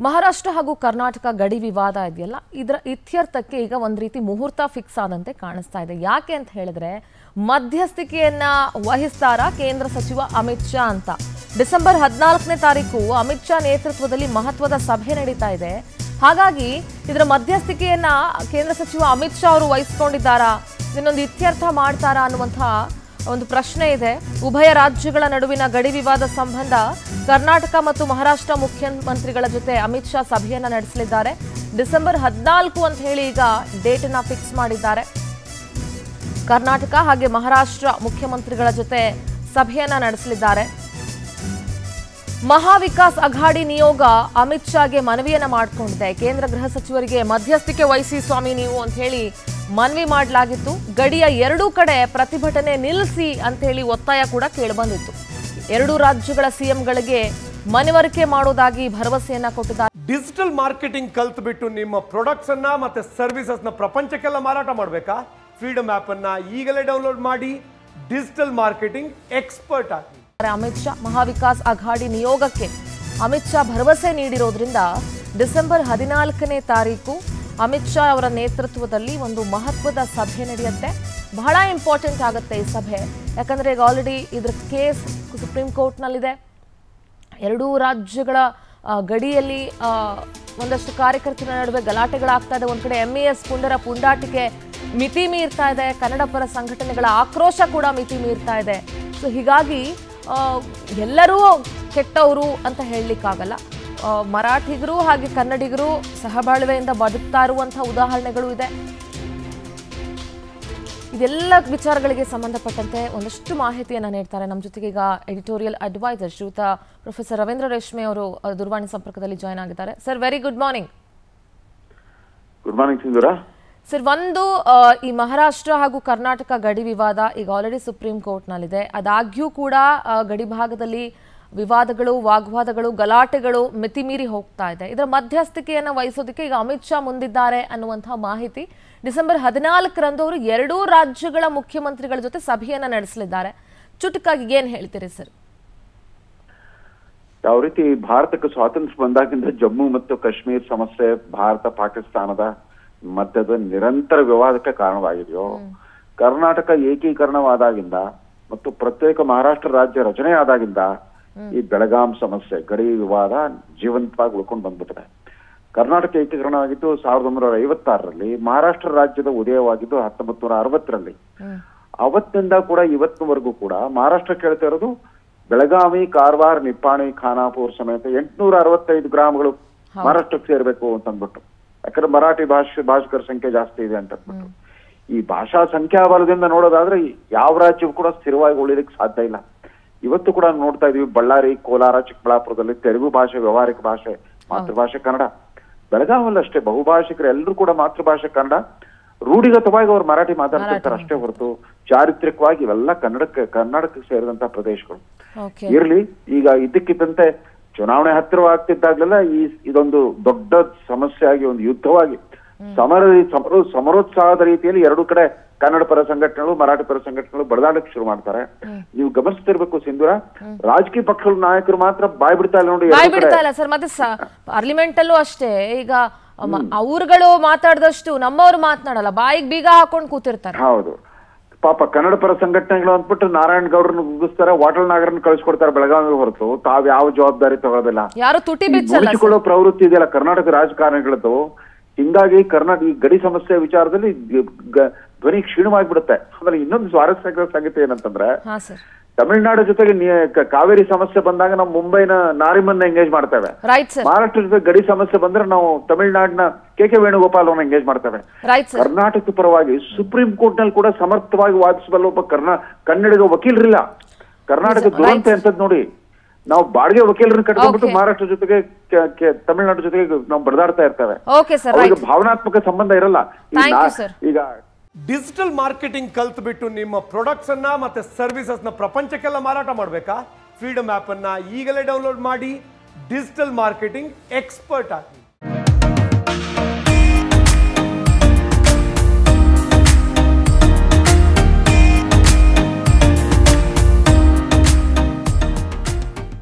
ಮಹಾರಾಷ್ಟ್ರ ಹಾಗೂ ಕರ್ನಾಟಕ ಗಡಿ ವಿವಾದ ಇದೆಯಲ್ಲ ಇದರ ಇತ್ಯರ್ಥಕ್ಕೆ ಈಗ ಒಂದು ರೀತಿ ಮುಹೂರ್ತ ಫಿಕ್ಸ್ ಆದಂತೆ ಕಾಣಿಸ್ತಾ ಇದೆ ಯಾಕೆ ಅಂತ ಹೇಳಿದ್ರೆ ಮಧ್ಯಸ್ಥಿಕೆಯನ್ನ ವಹಿಸ್ತಾರ ಕೇಂದ್ರ ಸಚಿವ ಅಮಿತ್ ಶಾ ಅಂತ ಡಿಸೆಂಬರ್ ಹದಿನಾಲ್ಕನೇ ತಾರೀಕು ಅಮಿತ್ ಶಾ ನೇತೃತ್ವದಲ್ಲಿ ಮಹತ್ವದ ಸಭೆ ನಡೀತಾ ಇದೆ ಹಾಗಾಗಿ ಇದರ ಮಧ್ಯಸ್ಥಿಕೆಯನ್ನ ಕೇಂದ್ರ ಸಚಿವ ಅಮಿತ್ ಶಾ ಅವರು ವಹಿಸ್ಕೊಂಡಿದ್ದಾರಾ ಇದನ್ನೊಂದು ಇತ್ಯರ್ಥ ಮಾಡ್ತಾರಾ ಅನ್ನುವಂತಹ ಒಂದು ಪ್ರಶ್ನೆ ಇದೆ ಉಭಯ ರಾಜ್ಯಗಳ ನಡುವಿನ ಗಡಿ ವಿವಾದ ಸಂಬಂಧ ಕರ್ನಾಟಕ ಮತ್ತು ಮಹಾರಾಷ್ಟ್ರ ಮುಖ್ಯಮಂತ್ರಿಗಳ ಜೊತೆ ಅಮಿತ್ ಶಾ ಸಭೆಯನ್ನ ನಡೆಸಲಿದ್ದಾರೆ ಡಿಸೆಂಬರ್ ಹದಿನಾಲ್ಕು ಅಂತ ಹೇಳಿ ಈಗ ಡೇಟ್ ಅನ್ನ ಫಿಕ್ಸ್ ಮಾಡಿದ್ದಾರೆ ಕರ್ನಾಟಕ ಹಾಗೆ ಮಹಾರಾಷ್ಟ್ರ ಮುಖ್ಯಮಂತ್ರಿಗಳ ಜೊತೆ ಸಭೆಯನ್ನ ನಡೆಸಲಿದ್ದಾರೆ ಮಹಾವಿಕಾಸ್ ಅಘಾಡಿ ನಿಯೋಗ ಅಮಿತ್ ಶಾಗೆ ಮನವಿಯನ್ನ ಮಾಡಿಕೊಂಡಿದೆ ಕೇಂದ್ರ ಗೃಹ ಸಚಿವರಿಗೆ ಮಧ್ಯಸ್ಥಿಕೆ ವಹಿಸಿ ಸ್ವಾಮಿ ನೀವು ಅಂತ ಹೇಳಿ ಮನವಿ ಮಾಡಲಾಗಿತ್ತು ಗಡಿಯ ಎರಡೂ ಕಡೆ ಪ್ರತಿಭಟನೆ ನಿಲ್ಲಿಸಿ ಅಂತ ಹೇಳಿ ಒತ್ತಾಯ ಕೂಡ ಕೇಳಿಬಂದಿತ್ತು ಎರಡೂ ರಾಜ್ಯಗಳ ಸಿಎಂಗಳಿಗೆ ಮನವರಿಕೆ ಮಾಡೋದಾಗಿ ಭರವಸೆಯನ್ನ ಕೊಟ್ಟಿದ್ದಾರೆ ಡಿಜಿಟಲ್ ಮಾರ್ಕೆಟಿಂಗ್ ಕಲ್ತು ಬಿಟ್ಟು ನಿಮ್ಮ ಪ್ರಾಡಕ್ಟ್ಸ್ ಅನ್ನ ಮತ್ತೆ ಸರ್ವಿಸಸ್ ನ ಪ್ರಪಂಚಕ್ಕೆಲ್ಲ ಮಾರಾಟ ಮಾಡಬೇಕಾ ಫ್ರೀಡಮ್ ಆಪ್ ಅನ್ನ ಈಗಲೇ ಡೌನ್ಲೋಡ್ ಮಾಡಿ ಡಿಜಿಟಲ್ ಮಾರ್ಕೆಟಿಂಗ್ ಎಕ್ಸ್ಪರ್ಟ್ ಆಗಿ ಅಮಿತ್ ಶಾ ಮಹಾವಿಕಾಸ್ ಅಘಾಡಿ ನಿಯೋಗಕ್ಕೆ ಅಮಿತ್ ಶಾ ಭರವಸೆ ನೀಡಿರೋದ್ರಿಂದ ಡಿಸೆಂಬರ್ ಹದಿನಾಲ್ಕನೇ ತಾರೀಕು ಅಮಿತ್ ಶಾ ಅವರ ನೇತೃತ್ವದಲ್ಲಿ ಒಂದು ಮಹತ್ವದ ಸಭೆ ನಡೆಯುತ್ತೆ ಬಹಳ ಇಂಪಾರ್ಟೆಂಟ್ ಆಗುತ್ತೆ ಈ ಸಭೆ ಯಾಕಂದ್ರೆ ಈಗ ಆಲ್ರೆಡಿ ಇದ್ರ ಕೇಸ್ ಸುಪ್ರೀಂ ಕೋರ್ಟ್ನಲ್ಲಿದೆ ಎರಡೂ ರಾಜ್ಯಗಳ ಆ, ಗಡಿಯಲ್ಲಿ ಆ, ಒಂದಷ್ಟು ಕಾರ್ಯಕರ್ತರ ನಡುವೆ ಗಲಾಟೆಗಳಾಗ್ತಾ ಇದೆ ಒಂದ್ ಕಡೆ ಎಂ ಇ ಎಸ್ ಪುಂಡರ ಪುಂಡಾಟಿಕೆ ಮಿತಿ ಮೀರ್ತಾ ಇದೆ ಕನ್ನಡ ಪರ ಸಂಘಟನೆಗಳ ಆಕ್ರೋಶ ಕೂಡ ಮಿತಿ ಮೀರ್ತಾ ಇದೆ ಸೊ ಹೀಗಾಗಿ ಆ, ಎಲ್ಲರೂ ಕೆಟ್ಟವರು ಅಂತ ಹೇಳಲಿಕ್ಕಾಗಲ್ಲ ಆ, ಮರಾಠಿಗರು ಹಾಗೆ ಕನ್ನಡಿಗರು ಸಹಬಾಳ್ವೆಯಿಂದ ಬದುಕ್ತಾ ಇರುವಂಥ ಉದಾಹರಣೆಗಳು ಇದೆ ಇದೆಲ್ಲ ವಿಚಾರಗಳಿಗೆ ಸಂಬಂಧಪಟ್ಟಂತೆ ಒಂದಷ್ಟು ಮಾಹಿತಿಯನ್ನು ನೀಡ್ತಾರೆ ನಮ್ಮ ಜೊತೆಗೆ ಈಗ editorial advisor Shriyuta professor Ravindra Reshme ಅವರು ಅಹ್, ದೂರವಾಣಿ ಸಂಪರ್ಕದಲ್ಲಿ ಜಾಯ್ನ್ ಆಗಿದ್ದಾರೆ sir very good morning good morning Sindhura sir ಒಂದು ಅಹ್, ಈ ಮಹಾರಾಷ್ಟ್ರ ಹಾಗೂ ಕರ್ನಾಟಕ ಗಡಿ ವಿವಾದ ಈಗ ಆಲ್ರೆಡಿ ಸುಪ್ರೀಂ ಕೋರ್ಟ್ನಲ್ಲಿದೆ ಅದಾಗ್ಯೂ ಕೂಡ ಅಹ್, ಗಡಿ ಭಾಗದಲ್ಲಿ ವಿವಾದಗಳು ವಾಗ್ವಾದಗಳು ಗಲಾಟೆಗಳು ಮಿತಿಮೀರಿ ಹೋಗ್ತಾ ಇದೆ ಇದರ ಮಧ್ಯಸ್ಥಿಕೆಯನ್ನು ವಹಿಸೋದಕ್ಕೆ ಈಗ ಅಮಿತ್ ಶಾ ಮುಂದಿದ್ದಾರೆ ಅನ್ನುವಂತಹ ಮಾಹಿತಿ ಡಿಸೆಂಬರ್ ಹದಿನಾಲ್ಕರಂದು ಅವರು ಎರಡೂ ರಾಜ್ಯಗಳ ಮುಖ್ಯಮಂತ್ರಿಗಳ ಜೊತೆ ಸಭೆಯನ್ನ ನಡೆಸಲಿದ್ದಾರೆ ಚುಟುಕಾಗಿ ಏನ್ ಹೇಳ್ತೀರಿ ಸರ್ ಯಾವ ರೀತಿ ಭಾರತಕ್ಕೆ ಸ್ವಾತಂತ್ರ್ಯ ಬಂದಾಗಿಂದ ಜಮ್ಮು ಮತ್ತು ಕಾಶ್ಮೀರ್ ಸಮಸ್ಯೆ ಭಾರತ ಪಾಕಿಸ್ತಾನದ ಮಧ್ಯದ ನಿರಂತರ ವಿವಾದಕ್ಕೆ ಕಾರಣವಾಗಿದೆಯೋ ಕರ್ನಾಟಕ ಏಕೀಕರಣವಾದಾಗಿಂದ ಮತ್ತು ಪ್ರತ್ಯೇಕ ಮಹಾರಾಷ್ಟ್ರ ರಾಜ್ಯ ರಚನೆ ಆದಾಗಿಂದ ಈ ಬೆಳಗಾಂ ಸಮಸ್ಯೆ ಗಡಿ ವಿವಾದ ಜೀವಂತವಾಗಿ ಉಳ್ಕೊಂಡು ಬಂದ್ಬಿಟ್ಟಿದೆ ಕರ್ನಾಟಕ ಏಕೀಕರಣ ಆಗಿದ್ದು ಸಾವಿರದ ಒಂಬೈನೂರ ಐವತ್ತಾರರಲ್ಲಿ ಮಹಾರಾಷ್ಟ್ರ ರಾಜ್ಯದ ಉದಯವಾಗಿದ್ದು ಹತ್ತೊಂಬತ್ತು ನೂರ ಅರವತ್ತರಲ್ಲಿ ಅವತ್ತಿನಿಂದ ಕೂಡ ಇವತ್ತಿನವರೆಗೂ ಕೂಡ ಮಹಾರಾಷ್ಟ್ರ ಕೇಳ್ತಾ ಇರೋದು ಬೆಳಗಾವಿ ಕಾರವಾರ ನಿಪ್ಪಾಣಿ ಖಾನಾಪುರ್ ಸಮೇತ ಎಂಟ್ನೂರ ಅರವತ್ತೈದು ಗ್ರಾಮಗಳು ಮಹಾರಾಷ್ಟ್ರಕ್ಕೆ ಸೇರ್ಬೇಕು ಅಂತ ಅಂದ್ಬಿಟ್ಟು ಯಾಕಂದ್ರೆ ಮರಾಠಿ ಭಾಷೆ ಭಾಷಿಕರ ಸಂಖ್ಯೆ ಜಾಸ್ತಿ ಇದೆ ಅಂತ ಅಂದ್ಬಿಟ್ಟು ಈ ಭಾಷಾ ಸಂಖ್ಯಾಬಲದಿಂದ ನೋಡೋದಾದ್ರೆ ಯಾವ ರಾಜ್ಯವು ಕೂಡ ಸ್ಥಿರವಾಗಿ ಉಳಿಲಿಕ್ಕೆ ಸಾಧ್ಯ ಇಲ್ಲ ಇವತ್ತು ಕೂಡ ನೋಡ್ತಾ ಇದೀವಿ ಬಳ್ಳಾರಿ ಕೋಲಾರ ಚಿಕ್ಕಬಳ್ಳಾಪುರದಲ್ಲಿ ತೆಲುಗು ಭಾಷೆ ವ್ಯವಹಾರಿಕ ಭಾಷೆ ಮಾತೃಭಾಷೆ ಕನ್ನಡ ಬೆಳಗಾವಲ್ಲಿ ಅಷ್ಟೇ ಬಹುಭಾಷಿಕರು ಎಲ್ಲರೂ ಕೂಡ ಮಾತೃಭಾಷೆ ಕನ್ನಡ ರೂಢಿಗತವಾಗಿ ಅವ್ರು ಮರಾಠಿ ಮಾತಾಡ್ತಿರ್ತಾರೆ ಅಷ್ಟೇ ಹೊರತು ಚಾರಿತ್ರಿಕವಾಗಿ ಇವೆಲ್ಲ ಕನ್ನಡಕ್ಕೆ ಕನ್ನಡಕ್ಕೆ ಸೇರಿದಂತ ಪ್ರದೇಶಗಳು ಓಕೆ ಇರ್ಲಿ ಈಗ ಇದಕ್ಕಿದ್ದಂತೆ ಚುನಾವಣೆ ಹತ್ತಿರವಾಗ್ತಿದ್ದಾಗ್ಲೆಲ್ಲ ಈ ಇದೊಂದು ದೊಡ್ಡ ಸಮಸ್ಯೆ ಆಗಿ ಒಂದು ಯುದ್ಧವಾಗಿ ಸಮರ ಸಮರ ಸಮರೋತ್ಸಾಹದ ರೀತಿಯಲ್ಲಿ ಎರಡು ಕಡೆ ಕನ್ನಡ ಪರ ಸಂಘಟನೆಗಳು ಮರಾಠಿ ಪರ ಸಂಘಟನೆಗಳು ಬಡದಾಡಕ್ಕೆ ಶುರು ಮಾಡ್ತಾರೆ ನೀವು ಗಮನಿಸ್ತಿರ್ಬೇಕು ಸಿಂಧೂರ ರಾಜಕೀಯ ಪಕ್ಷಗಳ ನಾಯಕರು ಮಾತ್ರ ಬಾಯ್ ಬಿಡ್ತಾ ಇಲ್ಲ ನೋಡಿ ಬಾಯ್ ಎರಡು ಕಡೆ ಬಿಡ್ತಾ ಇಲ್ಲ ಸರ್ ಮತ್ತೆ ಪಾರ್ಲಿಮೆಂಟ್ ಅಲ್ಲೂ ಅಷ್ಟೇ ಈಗ ಮ- ಅವ್ರುಗಳು ಮಾತಾಡ್ದಷ್ಟು ನಮ್ಮವ್ರು ಮಾತನಾಡಲ್ಲ ಬಾಯಿಗೆ ಬೀಗ ಹಾಕೊಂಡು ಕೂತಿರ್ತಾರೆ ಹೌದು ಪಾಪ ಕನ್ನಡ ಪರ ಸಂಘಟನೆಗಳು ಅಂದ್ಬಿಟ್ಟು ನಾರಾಯಣ ಗೌಡ್ರನ್ನ ಮುಗಿಸ್ತಾರೆ ವಾಟಲ್ ನಾಗರನ್ನ ಕಳಿಸ್ಕೊಡ್ತಾರೆ ಬೆಳಗಾವಿ ಹೊರತು ತಾವ್ ಯಾವ ಜವಾಬ್ದಾರಿ ತಗೊಳ್ಳೋದಿಲ್ಲ ಯಾರು ತುಟಿ ಈ ಬಿಚ್ಚಲ್ಲ ಮುಗಿಸಿಕೊಳ್ಳೋ ಪ್ರವೃತ್ತಿ ಇದೆಯಲ್ಲ ಕರ್ನಾಟಕ ರಾಜಕಾರಣಿಗಳದ್ದು ಹಿಂಗಾಗಿ ಕರ್ನಾಟಕ ಈ ಗಡಿ ಸಮಸ್ಯೆ ವಿಚಾರದಲ್ಲಿ ಗ- ಗ- ಧ್ವನಿ ಕ್ಷೀಣವಾಗಿಬಿಡುತ್ತೆ ಆಮೇಲೆ ಇನ್ನೊಂದು ಸ್ವಾರಸ್ಯಕರ ಸಂಗತಿ ಏನಂತಂದ್ರೆ ಹಾ ಸರ್ ತಮಿಳುನಾಡು ಜೊತೆಗೆ ನೀ- ಕ- ಕಾವೇರಿ ಸಮಸ್ಯೆ ಬಂದಾಗ ನಾವು ಮುಂಬೈನ ನಾರಿಮನ್ನ ಎಂಗೇಜ್ ಮಾಡ್ತೇವೆ ರೈಟ್ ಸರ್ ಮಹಾರಾಷ್ಟ್ರ ಜೊತೆ ಗಡಿ ಸಮಸ್ಯೆ ಬಂದ್ರೆ ನಾವು ತಮಿಳುನಾಡಿನ ಕೆ ಕೆ ವೇಣುಗೋಪಾಲ್ ಅವನ್ನ ಎಂಗೇಜ್ ಮಾಡ್ತೇವೆ ರೈಟ್ ಸರ್ ಕರ್ನಾಟಕದ ಪರವಾಗಿ ಸುಪ್ರೀಂ ಕೋರ್ಟ್ ನಲ್ಲಿ ಕೂಡ ಸಮರ್ಥವಾಗಿ ವಾದಿಸಬಲ್ಲ ಒಬ್ಬ ಕರ್ನಾ ಕನ್ನಡಿಗ ವಕೀಲರಿಲ್ಲ ಕರ್ನಾಟಕ ನಿಜ, ದುರಂತ right. ಅಂತದ್ ನೋಡಿ ನಾವು ಬಾಡಿಗೆ ವಕೀಲರನ್ನ ಕಟ್ಕೊಂಡ್ಬಿಟ್ಟು Okay. ಮಹಾರಾಷ್ಟ್ರ ಜೊತೆಗೆ ಕೆ- ಕೆ- ತಮಿಳುನಾಡು ಜೊತೆಗೆ ನಾವು ಬಡದಾಡ್ತಾ ಇರ್ತೇವೆ ಓಕೆ ಸರ್ ಅವ್ರಿಗೆ ರೈಟ್ ಭಾವನಾತ್ಮಕ ಸಂಬಂಧ ಇರಲ್ಲ ಈ Thank ನಾ- you, sir. ಈಗ ಡಿಜಿಟಲ್ ಮಾರ್ಕೆಟಿಂಗ್ ಕಲ್ತು ಬಿಟ್ಟು ನಿಮ್ಮ ಪ್ರಾಡಕ್ಟ್ಸ್ ಅನ್ನ ಮತ್ತೆ ಸರ್ವಿಸಸ್ ನ ಪ್ರಪಂಚಕ್ಕೆಲ್ಲ ಮಾರಾಟ ಮಾಡಬೇಕಾ ಫ್ರೀಡಮ್ ಆಪ್ ಅನ್ನ ಈಗಲೇ ಡೌನ್ಲೋಡ್ ಮಾಡಿ ಡಿಜಿಟಲ್ ಮಾರ್ಕೆಟಿಂಗ್ ಎಕ್ಸ್ಪರ್ಟ್ ಆಗಿ